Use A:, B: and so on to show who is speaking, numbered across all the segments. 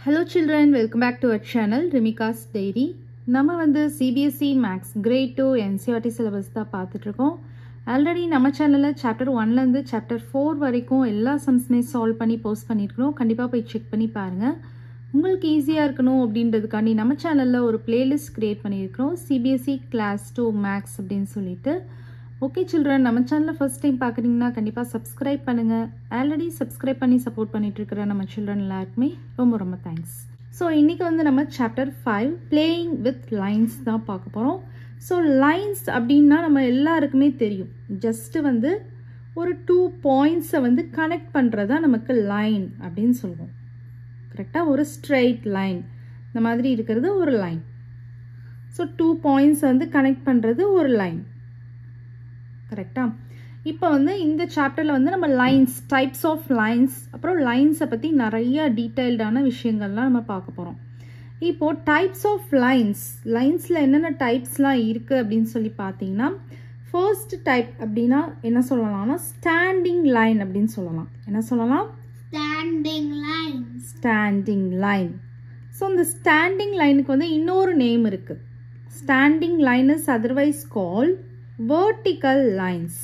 A: Hello children welcome back to our channel Rimika's diary நம்ம வந்து CBSE maths grade two NCERT syllabus தான் பார்த்துட்ருக்கோம் already நம்ம சேனலில் சாப்டர் ஒன்லேருந்து சாப்டர் ஃபோர் வரைக்கும் எல்லா சம்ஸுமே சால்வ் பண்ணி போஸ்ட் பண்ணியிருக்கிறோம் கண்டிப்பாக போய் செக் பண்ணி பாருங்கள் உங்களுக்கு ஈஸியாக இருக்கணும் அப்படின்றதுக்காண்டி நம்ம சேனலில் ஒரு பிளேலிஸ்ட் க்ரியேட் பண்ணியிருக்கிறோம் சிபிஎஸ்சி கிளாஸ் டூ மேக்ஸ் அப்படின்னு சொல்லிட்டு ஓகே சில்ட்ரன் நம்ம சேனலில் ஃபர்ஸ்ட் டைம் பார்க்குறீங்கன்னா கண்டிப்பாக சப்ஸ்கிரைப் பண்ணுங்கள் ஆல்ரெடி சப்ஸ்கிரைப் பண்ணி சப்போர்ட் பண்ணிட்டு இருக்கிற நம்ம சில்ட்ரன் எல்லாருக்குமே ரொம்ப ரொம்ப தேங்க்ஸ் ஸோ இன்றைக்கி வந்து நம்ம chapter five playing with lines தான் பார்க்க போகிறோம் ஸோ லைன்ஸ் அப்படின்னா நம்ம எல்லாருக்குமே தெரியும் ஜஸ்ட்டு வந்து ஒரு டூ பாயிண்ட்ஸை வந்து கனெக்ட் பண்ணுறதா நமக்கு லைன் அப்படின்னு சொல்லுவோம் கரெக்டாக ஒரு ஸ்ட்ரைட் லைன் இந்த மாதிரி இருக்கிறது ஒரு லைன் ஸோ டூ பாயிண்ட்ஸ் வந்து கனெக்ட் பண்ணுறது ஒரு லைன் கரெக்டாக இப்போ வந்து இந்த சாப்டரில் வந்து நம்ம லைன்ஸ் டைப்ஸ் ஆஃப் லைன்ஸ் அப்புறம் லைன்ஸை பற்றி நிறைய டீட்டெயில்டான விஷயங்கள்லாம் நம்ம பார்க்க போகிறோம் இப்போது டைப்ஸ் ஆஃப் லைன்ஸ் லைன்ஸில் என்னென்ன டைப்ஸ்லாம் இருக்குது அப்படின்னு சொல்லி பார்த்தீங்கன்னா ஃபர்ஸ்ட் டைப் அப்படின்னா என்ன சொல்லலாம்னா ஸ்டாண்டிங் லைன் அப்படின்னு சொல்லலாம் என்ன சொல்லலாம்
B: standing lines
A: standing line so இந்த ஸ்டாண்டிங் லைனுக்கு வந்து இன்னொரு நேம் இருக்குது standing line is otherwise call vertical lines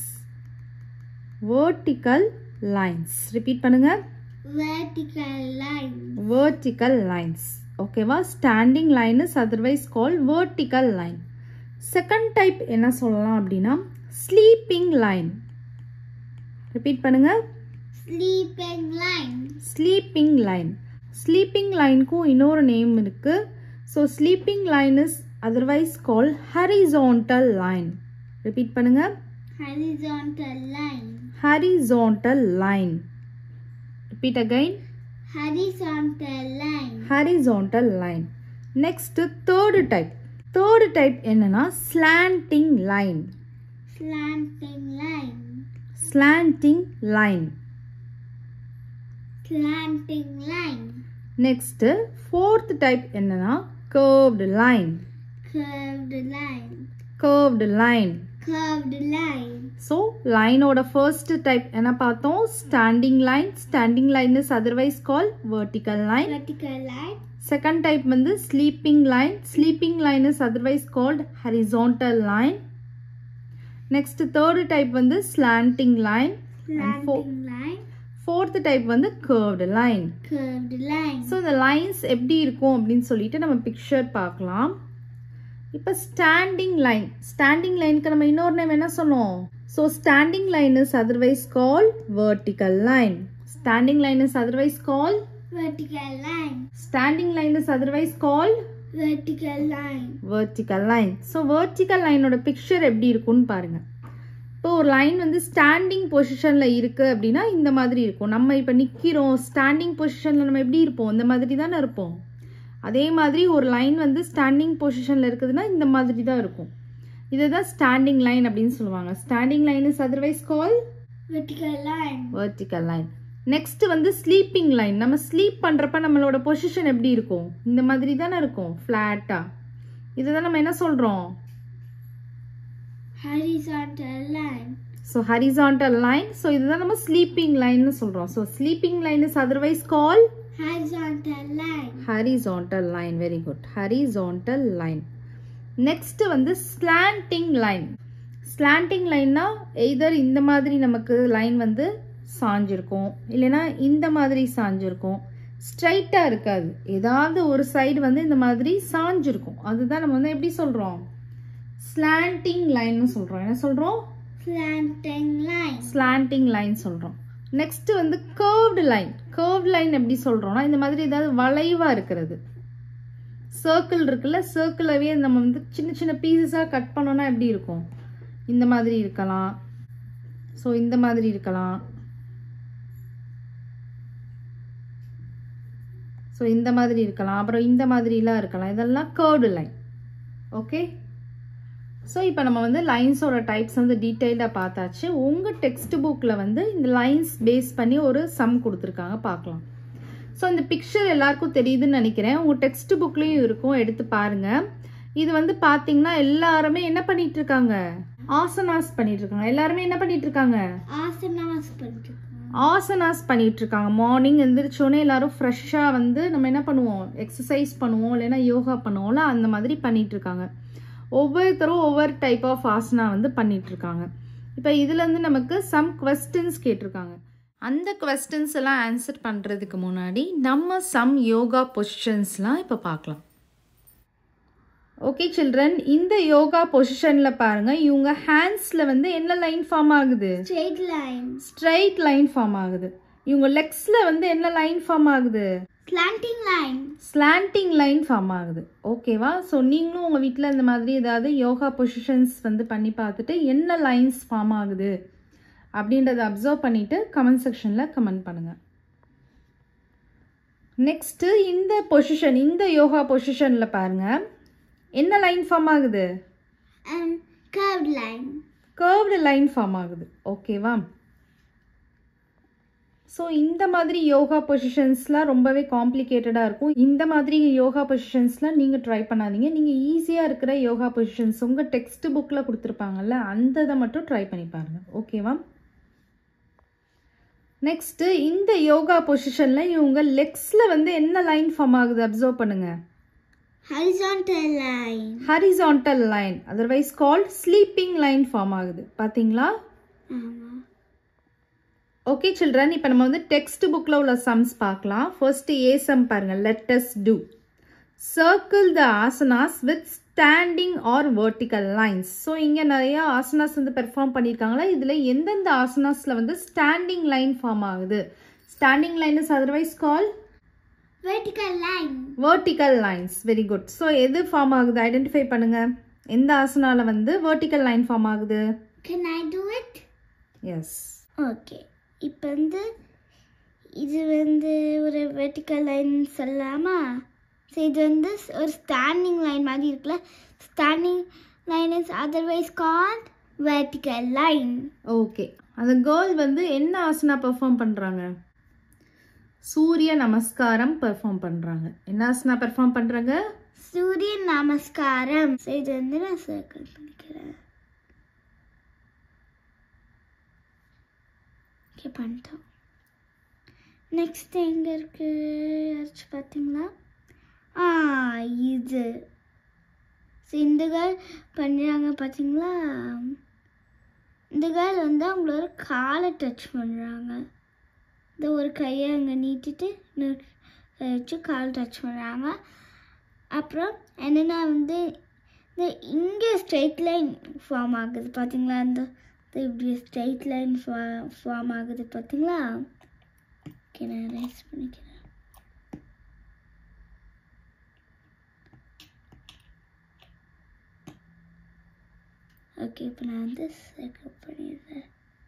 A: vertical lines repeat பண்ணுங்க
B: vertical lines
A: vertical lines ஓகேவா standing line is otherwise call vertical line second type என்ன சொல்லலாம் அப்படின்னா ஸ்லீப்பிங் லைன் ரிப்பீட் பண்ணுங்க
B: sleeping lines
A: sleeping line sleeping லைனுக்கும் இன்னொரு name இருக்கு so sleeping line is otherwise call horizontal line repeat பண்ணுங்க
B: horizontal line
A: horizontal line repeat again
B: horizontal line
A: horizontal line next third type third type என்னன்னா slanting line
B: slanting line
A: slanting line
B: slanting line
A: next fourth type என்னன்னா curved line
B: curved line
A: curved line
B: curved line
A: so லைனோட first type என்ன பார்த்தோம் standing line standing line is otherwise call vertical line
B: vertical line
A: second type வந்து sleeping line sleeping line is otherwise called horizontal line next third type வந்து slanting line
B: slanting line
A: fourth type வந்து curved line
B: curved line
A: so இந்த lines எப்படி இருக்கும் அப்படின்னு சொல்லிட்டு நம்ம picture பார்க்கலாம் இப்போ ஸ்டாண்டிங் லைன் ஸ்டாண்டிங் லைனுக்கு நம்ம இன்னொரு நேம் என்ன சொன்னோம் so standing line is otherwise call vertical line standing line is otherwise call
B: vertical line
A: standing line is otherwise call
B: vertical line
A: vertical line so vertical லைனோட picture எப்படி இருக்கும்னு பாருங்க இப்போ ஒரு லைன் வந்து ஸ்டாண்டிங் பொசிஷனில் இருக்குது அப்படின்னா இந்த மாதிரி இருக்கும் நம்ம இப்போ நிற்கிறோம் ஸ்டாண்டிங் பொசிஷனில் நம்ம எப்படி இருப்போம் இந்த மாதிரி தானே இருப்போம் அதே மாதிரி ஒரு லைன் வந்து ஸ்டாண்டிங் பொசிஷனில் இருக்குதுன்னா இந்த மாதிரி தான் இருக்கும் இதை தான் ஸ்டாண்டிங் லைன் அப்படின்னு சொல்லுவாங்க standing line is otherwise call
B: vertical line
A: vertical line next வந்து ஸ்லீப்பிங் லைன் நம்ம ஸ்லீப் பண்ணுறப்ப நம்மளோட பொசிஷன் எப்படி இருக்கும் இந்த மாதிரி தானே இருக்கும் ஃப்ளாட்டாக இதை தான் நம்ம என்ன சொல்கிறோம்
B: horizontal line
A: so horizontal line so இதுதான் நம்ம ஸ்லீப்பிங் லைன்னு சொல்கிறோம் so sleeping line is otherwise call
B: horizontal line
A: horizontal line very good horizontal line next வந்து ஸ்லாண்டிங் லைன் ஸ்லாண்டிங் லைன்னா எய்தர் இந்த மாதிரி நமக்கு லைன் வந்து சாஞ்சிருக்கும் இல்லைன்னா இந்த மாதிரி சாஞ்சிருக்கும் ஸ்ட்ரைட்டாக இருக்காது ஏதாவது ஒரு சைடு வந்து இந்த மாதிரி சாஞ்சிருக்கும் அதுதான் நம்ம வந்து எப்படி சொல்கிறோம் ஸ்லாண்டிங் லைன்னு சொல்கிறோம் என்ன சொல்கிறோம்
B: slanting line
A: ஸ்லாண்டிங் லைன் சொல்கிறோம் நெக்ஸ்ட் வந்து கர்வ்டு லைன் கர்வ்டு லைன் எப்படி சொல்கிறோம்னா இந்த மாதிரி ஏதாவது வளைவாக இருக்கிறது சர்க்கிள் இருக்குல்ல சர்க்கிளவே நம்ம வந்து சின்ன சின்ன பீசஸாக கட் பண்ணோன்னா எப்படி இருக்கும் இந்த மாதிரி இருக்கலாம் ஸோ இந்த மாதிரி இருக்கலாம் ஸோ இந்த மாதிரி இருக்கலாம் அப்புறம் இந்த மாதிரிலாம் இருக்கலாம் இதெல்லாம் கர்வ்டு லைன் ஓகே ஸோ இப்போ நம்ம வந்து லைன்ஸோட டைப்ஸ் வந்து டீட்டெயில்டாக பார்த்தாச்சு உங்கள் டெக்ஸ்ட் புக்கில் வந்து இந்த லைன்ஸ் பேஸ் பண்ணி ஒரு சம் கொடுத்துருக்காங்க பார்க்கலாம் ஸோ இந்த பிக்சர் எல்லாருக்கும் தெரியுதுன்னு நினைக்கிறேன் உங்கள் டெக்ஸ்ட் புக்லேயும் இருக்கும் எடுத்து பாருங்கள் இது வந்து பார்த்தீங்கன்னா எல்லாருமே என்ன பண்ணிட்டு இருக்காங்க ஆசனாஸ் பண்ணிட்டு இருக்காங்க எல்லாருமே என்ன பண்ணிட்டு இருக்காங்க
B: asanas பண்ணிருக்காங்க
A: ஆசனாஸ் பண்ணிட்டு இருக்காங்க மார்னிங் எந்திரிச்சோடனே எல்லாரும் ஃப்ரெஷ்ஷாக வந்து நம்ம என்ன பண்ணுவோம் எக்ஸசைஸ் பண்ணுவோம் இல்லைன்னா யோகா பண்ணுவோம்ல அந்த மாதிரி பண்ணிட்டு இருக்காங்க ஒவ்வொருத்தரும் ஒவ்வொரு டைப் ஆஃப் ஆசனா வந்து பண்ணிட்டு இருக்காங்க இப்போ இதுலேருந்து நமக்கு சம் கொஸ்டின்ஸ் கேட்டிருக்காங்க அந்த கொஸ்டின்ஸ் எல்லாம் ஆன்சர் பண்ணுறதுக்கு முன்னாடி நம்ம சம் யோகா பொசிஷன்ஸ்லாம் இப்போ பார்க்கலாம் ஓகே சில்ட்ரன் இந்த யோகா பொசிஷனில் பாருங்கள் இவங்க ஹேண்ட்ஸில் வந்து என்ன லைன் ஃபார்ம் ஆகுது
B: Straight line.
A: Straight line form ஆகுது இவங்க லெக்ஸில் வந்து என்ன லைன் ஃபார்ம் ஆகுது
B: Slanting line.
A: Slanting line form ஆகுது ஓகேவா ஸோ நீங்களும் உங்கள் வீட்டில் இந்த மாதிரி ஏதாவது யோகா பொசிஷன்ஸ் வந்து பண்ணி பார்த்துட்டு என்ன லைன்ஸ் ஃபார்ம் ஆகுது அப்படின்றத அப்சர்வ் பண்ணிவிட்டு கமெண்ட் செக்ஷனில் கமெண்ட் பண்ணுங்கள் நெக்ஸ்ட்டு இந்த பொசிஷன் இந்த யோகா பொசிஷனில் பாருங்கள் என்ன லைன் ஃபார்ம் ஆகுது
B: And curved line.
A: Curved line form ஆகுது ஓகேவா ஸோ இந்த மாதிரி யோகா பொசிஷன்ஸ்லாம் ரொம்பவே காம்ப்ளிகேட்டடாக இருக்கும் இந்த மாதிரி யோகா பொசிஷன்ஸ்லாம் நீங்கள் ட்ரை பண்ணாதீங்க நீங்கள் ஈஸியாக இருக்கிற யோகா பொசிஷன்ஸ் உங்கள் டெக்ஸ்ட் புக்கில் கொடுத்துருப்பாங்கல்ல அந்த இதை மட்டும் ட்ரை பண்ணி பாருங்கள் ஓகேவா நெக்ஸ்ட்டு இந்த யோகா பொசிஷனில் இவங்க லெக்ஸில் வந்து என்ன லைன் ஃபார்ம் ஆகுது அப்சர்வ் பண்ணுங்கள்
B: Horizontal line.
A: Horizontal line otherwise called sleeping line form ஆகுது பார்த்தீங்களா
B: ஆமா.
A: ஓகே சில்ட்ரன் இப்போ நம்ம வந்து டெக்ஸ்ட் புக்கில் உள்ள சம்ஸ் பார்க்கலாம் ஃபர்ஸ்ட் ஏ சம் பாருங்க let's do circle the asanas with standing or vertical lines so இங்கே நிறைய ஆசனாஸ் வந்து பெர்ஃபார்ம் பண்ணியிருக்காங்களா இதில் எந்தெந்த ஆசனாஸில் வந்து ஸ்டாண்டிங் லைன் ஃபார்ம் ஆகுது standing line is otherwise call
B: Vertical line.
A: Vertical lines very good so எது ஃபார்ம் ஆகுது ஐடென்டிஃபை பண்ணுங்க எந்த ஆசனால வந்து வெர்டிக்கல் லைன் ஃபார்ம் ஆகுது
B: Can I do it?
A: Yes
B: okay இப்போ வந்து இது வந்து ஒரு வெர்டிக்கல் லைன் சொல்லலாமா ஸோ இது வந்து ஒரு ஸ்டாண்டிங் லைன் மாதிரி இருக்குல்ல standing line is otherwise called vertical line
A: okay அந்த கேர்ள் வந்து என்ன ஆசனா பெர்ஃபார்ம் பண்ணுறாங்க சூரிய நமஸ்காரம் பெர்ஃபார்ம் பண்ணுறாங்க என்ன ஆசனா பெர்ஃபார்ம் பண்ணுறாங்க
B: சூரிய நமஸ்காரம் ஸோ இது வந்து நான் சர்க்கிள் பண்ணிக்கிறேன் ஓகே பண்ணிட்டோம் நெக்ஸ்ட் எங்கே இருக்கு யாராச்சும் பார்த்தீங்களா ஆ இது ஸோ இந்த கேர்ள் பண்ணுறாங்க பார்த்தீங்களா இந்த கேர்ள் வந்து அவங்களோட காலை டச் பண்ணுறாங்க இந்த ஒரு கையை அங்கே நீட்டிட்டு இன்னொரு கையை வச்சு கால் டச் பண்ணுறாங்க அப்புறம் என்னென்னா வந்து இந்த இங்கே ஸ்ட்ரெயிட் லைன் ஃபார்ம் ஆகுது பார்த்தீங்களா அந்த இந்த இப்படி ஸ்ட்ரெயிட் லைன் ஃபார்ம் ஆகுது பார்த்தீங்களா ஓகே நான் ரைஸ் பண்ணிக்கிறேன் ஓகே இப்போ நான் வந்து செக்கப் பண்ணிடுறேன்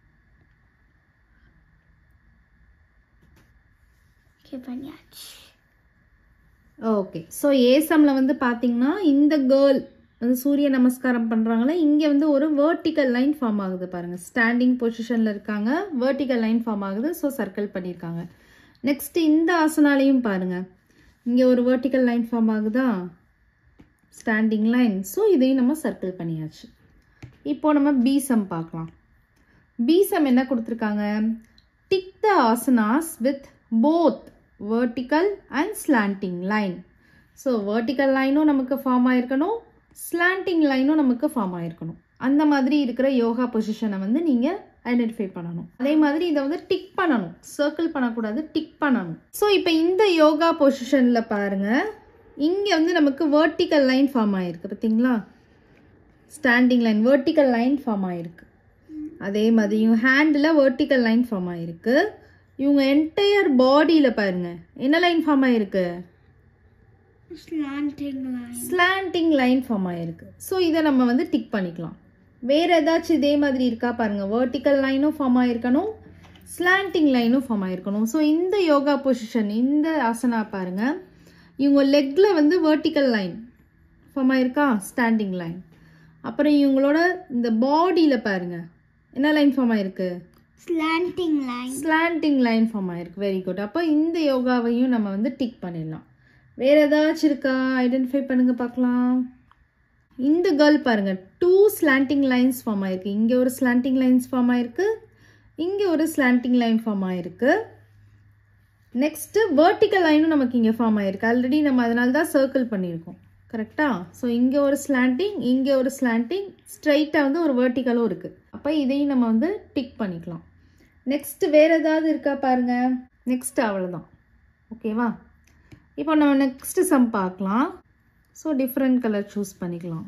B: ஓகே பண்ணியாச்சு
A: ஓகே ஸோ ஏசம்ல வந்து பார்த்தீங்கன்னா இந்த கேர்ள் வந்து சூரிய நமஸ்காரம் பண்ணுறாங்களே இங்கே வந்து ஒரு வேர்ட்டிக்கல் லைன் ஃபார்ம் ஆகுது பாருங்கள் ஸ்டாண்டிங் பொசிஷனில் இருக்காங்க வேர்ட்டிக்கல் லைன் ஃபார்ம் ஆகுது ஸோ சர்க்கிள் பண்ணியிருக்காங்க நெக்ஸ்ட் இந்த ஆசனாலையும் பாருங்கள் இங்கே ஒரு வேர்ட்டிக்கல் லைன் ஃபார்ம் ஆகுதா ஸ்டாண்டிங் லைன் ஸோ இதையும் நம்ம சர்க்கிள் பண்ணியாச்சு இப்போ நம்ம பீசம் பார்க்கலாம் பீசம் என்ன கொடுத்துருக்காங்க tick the asanas with both vertical and slanting line so vertical லைனும் நமக்கு ஃபார்ம் ஆயிருக்கணும் ஸ்லாண்டிங் லைனும் நமக்கு ஃபார்ம் ஆயிருக்கணும் அந்த மாதிரி இருக்கிற யோகா பொசிஷனை வந்து நீங்கள் ஐடென்டிஃபை பண்ணணும் அதே மாதிரி இதை வந்து டிக் பண்ணணும் சர்க்கிள் பண்ணக்கூடாது டிக் பண்ணணும் ஸோ இப்போ இந்த யோகா பொசிஷனில் பாருங்கள் இங்கே வந்து நமக்கு vertical லைன் ஃபார்ம் ஆயிருக்கு பார்த்தீங்களா standing line vertical line form ஆயிருக்கு அதே மாதிரி இவங்க ஹேண்டில் vertical லைன் ஃபார்ம் ஆயிருக்கு இவங்க என்டையர் பாடியில் பாருங்க என்ன லைன் ஃபார்ம் ஆயிருக்கு
B: slanting line
A: slanting line form ஆயிருக்கு ஸோ இதை நம்ம வந்து டிக் பண்ணிக்கலாம் வேறு ஏதாச்சும் இதே மாதிரி இருக்கா பாருங்க vertical லைனும் ஃபார்ம் ஆயிருக்கணும் ஸ்லாண்டிங் லைனும் ஃபார்ம் ஆயிருக்கணும் ஸோ இந்த யோகா பொசிஷன் இந்த ஆசனா பாருங்க இவங்க லெக்ல வந்து vertical லைன் ஃபார்ம் ஆயிருக்கா ஸ்டாண்டிங் லைன் அப்புறம் இவங்களோட இந்த பாடியில் பாருங்க என்ன லைன் ஃபார்ம் ஆயிருக்கு
B: slanting line
A: slanting line form ஆயிருக்கு வெரி குட் அப்போ இந்த யோகாவையும் நம்ம வந்து டிக் பண்ணிடலாம் வேற ஏதாச்சும் இருக்கா ஐடென்டிஃபை பண்ணுங்க பார்க்கலாம் இந்த கேர்ள் பாருங்க டூ ஸ்லாண்டிங் லைன்ஸ் ஃபார்ம் ஆயிருக்கு இங்கே ஒரு ஸ்லாண்டிங் லைன்ஸ் ஃபார்ம் ஆயிருக்கு இங்கே ஒரு ஸ்லாண்டிங் லைன் ஃபார்ம் ஆயிருக்கு நெக்ஸ்ட்டு வேர்ட்டிக்கல் லைனும் நமக்கு இங்கே ஃபார்ம் ஆயிருக்கு ஆல்ரெடி நம்ம அதனால தான் சர்க்கிள் பண்ணியிருக்கோம் கரெக்டாக ஸோ இங்கே ஒரு ஸ்லாண்டிங் இங்கே ஒரு ஸ்லாண்டிங் ஸ்ட்ரைட்டாக வந்து ஒரு வேர்ட்டிக்கலும் இருக்குது அப்போ இதையும் நம்ம வந்து டிக் பண்ணிக்கலாம் நெக்ஸ்ட் வேறு ஏதாவது இருக்கா பாருங்க நெக்ஸ்ட் அவ்வளோதான் ஓகேவா இப்போ நம்ம நெக்ஸ்ட் சம் பார்க்கலாம் ஸோ டிஃப்ரெண்ட் கலர் சூஸ் பண்ணிக்கலாம்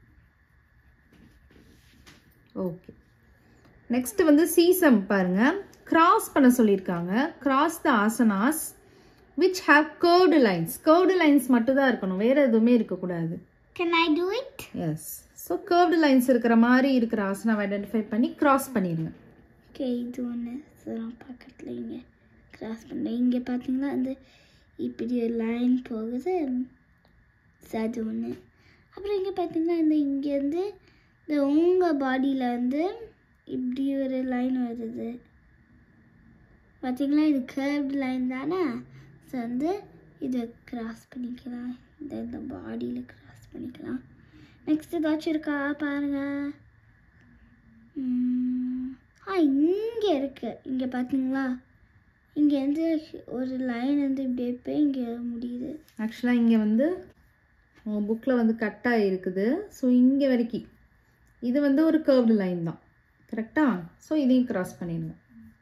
A: ஓகே நெக்ஸ்ட் வந்து சீசம் பாருங்க கிராஸ் பண்ண சொல்லியிருக்காங்க cross the asanas which have curved lines curved lines மட்டும் தான் இருக்கணும் வேற எதுவுமே இருக்கக்கூடாது
B: Can I do it?
A: Yes so curved lines இருக்கிற மாதிரி இருக்கிற ஆசனாவை ஐடென்டிஃபை பண்ணி கிராஸ் பண்ணிடுங்க
B: ஓகே இது ஒன்று பக்கத்தில் இங்கே கிராஸ் பண்ணுறேன் இங்கே பார்த்தீங்களா அந்த இப்படி ஒரு லைன் போகுது So, அது ஒன்று அப்புறம் இங்கே பார்த்தீங்கன்னா இந்த இங்கேருந்து இந்த உங்கள் பாடியில் வந்து இப்படி ஒரு லைன் வருது பார்த்தீங்களா இது கர்வ்ட் லைன் தானே ஸோ வந்து இதை கிராஸ் பண்ணிக்கலாம் இந்த இந்த பாடியில் கிராஸ் பண்ணிக்கலாம் நெக்ஸ்ட் ஏதாச்சும் இருக்கா பாருங்கள் ம், ஆ இங்கே இருக்கு இங்கே பார்த்தீங்களா இங்கே வந்து ஒரு லைன் வந்து இப்படியே போய் இங்கே முடியுது
A: ஆக்சுவலாக இங்கே வந்து உங்கள் புக்கில் வந்து கட்டாக இருக்குது ஸோ இங்கே வரைக்கும் இது வந்து ஒரு கேர்வ்டு லைன் தான் கரெக்டாக ஸோ இதையும் கிராஸ் பண்ணிடுங்க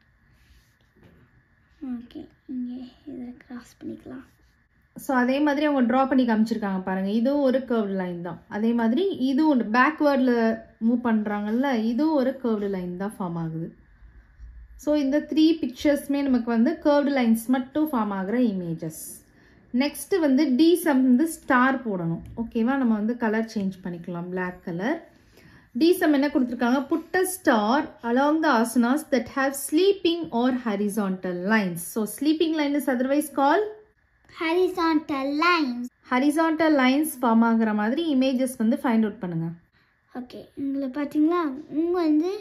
B: ஓகே இங்கே இதை கிராஸ் பண்ணிக்கலாம்
A: ஸோ அதே மாதிரி அவங்க ட்ரா பண்ணி காமிச்சிருக்காங்க பாருங்கள் இதுவும் ஒரு கேர்வ்டு லைன் தான் அதே மாதிரி இதுவும் பேக்வேர்டில் மூவ் பண்ணுறாங்கல்ல இதுவும் ஒரு கேர்வ்டு லைன் தான் ஃபார்ம் ஆகுது ஸோ இந்த த்ரீ பிக்சர்ஸ்மே நமக்கு வந்து கேர்வ்டு லைன்ஸ் மட்டும் ஃபார்ம் ஆகிற இமேஜஸ் நெக்ஸ்ட்டு வந்து டி சம் வந்து ஸ்டார் போடணும் ஓகேவா நம்ம வந்து கலர் சேஞ்ச் பண்ணிக்கலாம் Black கலர் டி சம் என்ன கொடுத்துருக்காங்க put a star along the asanas that have sleeping or horizontal lines so sleeping line is otherwise call
B: horizontal lines
A: horizontal lines form ஆகுற மாதிரி இமேஜஸ் வந்து ஃபைண்ட் அவுட் பண்ணுங்க
B: okay உங்களை பார்த்தீங்களா இங்கே வந்து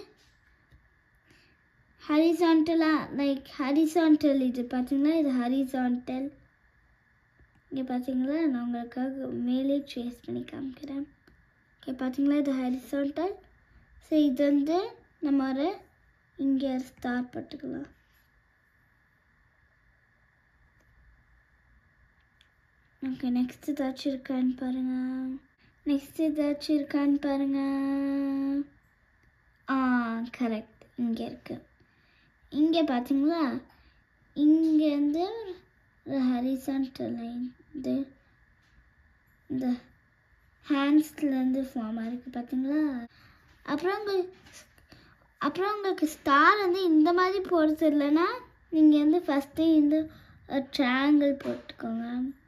B: ஹரிசான்டலாக லைக் ஹரிசான்டல் இது பார்த்தீங்களா இது ஹரிசான்டல் இங்கே பார்த்தீங்களா நான் உங்களுக்காக மேலே ட்ரேஸ் பண்ணி காமிக்கிறேன் ஓகே பார்த்தீங்களா இது ஹரிசான்டல் ஸோ இது வந்து நம்ம ஒரு இங்கே ஸ்டார் போட்டுக்கலாம் ஓகே நெக்ஸ்ட் ஏதாச்சும் இருக்கான்னு பாருங்க நெக்ஸ்ட் ஏதாச்சும் இருக்கான்னு பாருங்க ஆ கரெக்ட் இங்கே இருக்கு இங்கே பார்த்தீங்களா இங்கேருந்து ஒரு ஹரிசான்டல் லைன் இது இந்த ஹேண்ட்ஸ்லேருந்து ஃபார்ம் ஆயிருக்கு பார்த்தீங்களா அப்புறம் உங்களுக்கு அப்புறம் உங்களுக்கு ஸ்டார் வந்து இந்த மாதிரி போடுறது இல்லைன்னா நீங்கள் வந்து ஃபஸ்ட்டு இந்த ட்ரையாங்கிள் போட்டுக்கோங்க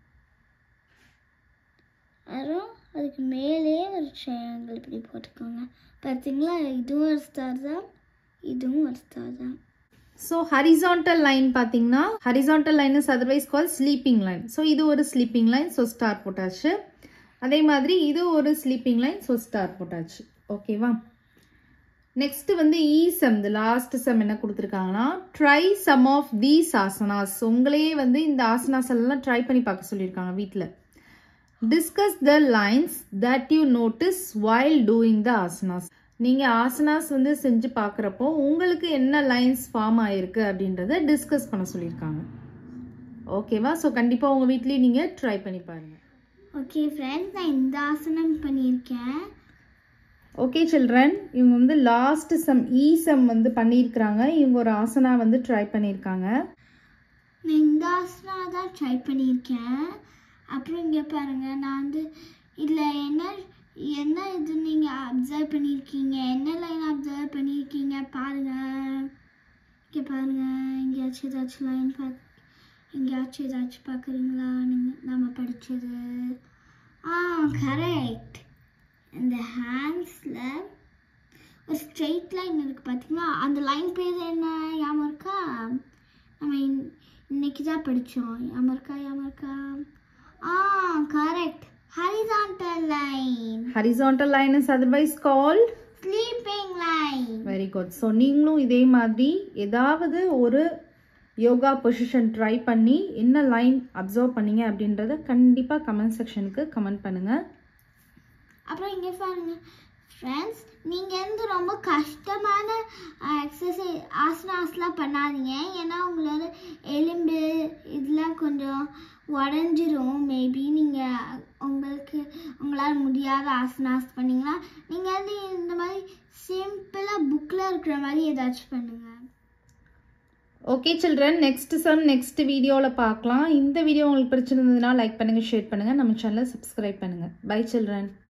B: அப்புறம் அதுக்கு மேலே ஒரு ட்ரையாங்கிள் இப்படி போட்டுக்கோங்க பார்த்தீங்களா இதுவும் ஒரு ஸ்டார் தான் இதுவும் ஒரு ஸ்டார் தான்
A: ஸோ ஹரிசான்டல் லைன் பார்த்தீங்கன்னா horizontal line is otherwise call sleeping line so இது ஒரு ஸ்லீப்பிங் லைன் ஸோ ஸ்டார் போட்டாச்சு அதே மாதிரி இது ஒரு ஸ்லீப்பிங் லைன் ஸோ ஸ்டார் போட்டாச்சு ஓகேவா நெக்ஸ்ட் வந்து இ சம் இந்த லாஸ்ட் சம் என்ன கொடுத்துருக்காங்கன்னா try some of these asanas உங்களையே வந்து இந்த ஆசனாஸ் எல்லாம் ட்ரை பண்ணி பார்க்க சொல்லியிருக்காங்க வீட்டில் discuss the lines that you notice while doing the asanas நீங்கள் ஆசனாஸ் வந்து செஞ்சு பார்க்குறப்போ உங்களுக்கு என்ன லைன்ஸ் ஃபார்ம் ஆயிருக்கு அப்படின்றத டிஸ்கஸ் பண்ண சொல்லியிருக்காங்க ஓகேவா ஸோ கண்டிப்பாக உங்கள் வீட்லேயும் நீங்கள் ட்ரை பண்ணி பாருங்கள்
B: ஓகே ஃப்ரெண்ட்ஸ் நான் இந்த ஆசனம் பண்ணியிருக்கேன்
A: ஓகே சில்ட்ரன் இவங்க வந்து லாஸ்ட் சம் இ சம் வந்து பண்ணியிருக்கிறாங்க இவங்க ஒரு ஆசனா வந்து ட்ரை பண்ணியிருக்காங்க
B: நான் இந்த ஆசனா தான் ட்ரை பண்ணியிருக்கேன் அப்புறம் இங்கே பாருங்கள் நான் வந்து இதில் என்ன என்ன இது நீங்கள் அப்சர்வ் பண்ணியிருக்கீங்க என்ன லைன் அப்சர்வ் பண்ணியிருக்கீங்க பாருங்கள் இங்கே பாருங்கள் எங்கேயாச்சும் ஏதாச்சும் லைன் பார்த்து எங்கேயாச்சும் ஏதாச்சும் பார்க்குறீங்களா நீங்கள் நம்ம படித்தது ஆ கரெக்ட் இந்த ஹேண்ட்ஸில் ஒரு ஸ்ட்ரெயிட் லைன் இருக்குது பார்த்தீங்களா அந்த லைன் பேர் என்ன ஞாபகம் இருக்கா நம்ம இன் இன்னைக்கு தான் படித்தோம் ஞாபகம் இருக்கா ஞாபகம் இருக்கா ஆ correct horizontal line
A: horizontal line is otherwise called
B: sleeping line
A: very good so நீங்களும் இதே மாதிரி ஏதாவது ஒரு யோகா பொசிஷன் ட்ரை பண்ணி என்ன லைன் அப்சர்வ் பண்ணீங்க அப்படின்றத கண்டிப்பாக கமெண்ட் செக்ஷனுக்கு கமெண்ட் பண்ணுங்கள்
B: அப்புறம் இங்கே பாருங்க ஃப்ரெண்ட்ஸ் நீங்கள் வந்து ரொம்ப கஷ்டமான எக்ஸசைஸ் ஆசனாஸ்லாம் பண்ணாதீங்க ஏன்னா உங்களோட எலும்பு இதெல்லாம் கொஞ்சம் உடஞ்சிரும் மேபி நீங்கள் உங்களுக்கு உங்களால் முடியாத ஆசனாஸ் பண்ணீங்கன்னா நீங்கள் வந்து இந்த மாதிரி சிம்பிளாக புக்கில் இருக்கிற மாதிரி ஏதாச்சும் பண்ணுங்கள்
A: okay children next sum next வீடியோவில் பார்க்கலாம் இந்த வீடியோ உங்களுக்கு பிடிச்சிருந்ததுன்னா லைக் பண்ணுங்கள் ஷேர் பண்ணுங்கள் நம்ம சேனலை சப்ஸ்கிரைப் பண்ணுங்கள் பை சில்ட்ரன்